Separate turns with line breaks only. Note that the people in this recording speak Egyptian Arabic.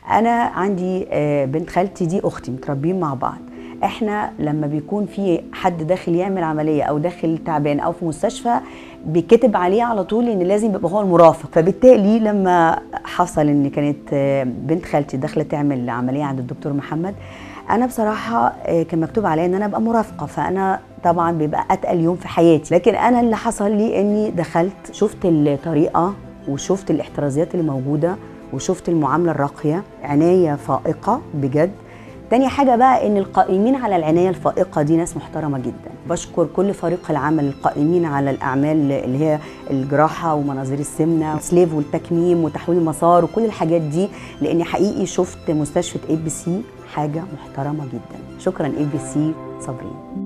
انا عندي آه، بنت خالتي دي اختي متربيين مع بعض احنا لما بيكون في حد داخل يعمل عمليه او داخل تعبان او في مستشفى بيكتب عليه على طول ان لازم يبقى هو المرافق فبالتالي لما حصل ان كانت آه، بنت خالتي داخله تعمل عمليه عند الدكتور محمد انا بصراحه آه، كان مكتوب عليا ان انا ابقى مرافقه فانا طبعا بيبقى اتقل يوم في حياتي لكن انا اللي حصل لي اني دخلت شفت الطريقه وشفت الاحترازيات اللي موجوده وشفت المعامله الراقيه عنايه فائقه بجد تاني حاجة بقى إن القائمين على العناية الفائقة دي ناس محترمة جدا بشكر كل فريق العمل القائمين على الأعمال اللي هي الجراحة ومناظير السمنة السليف والتكميم وتحويل المسار وكل الحاجات دي لأني حقيقي شفت مستشفى اي بي سي حاجة محترمة جدا شكرا اي بي سي صابرين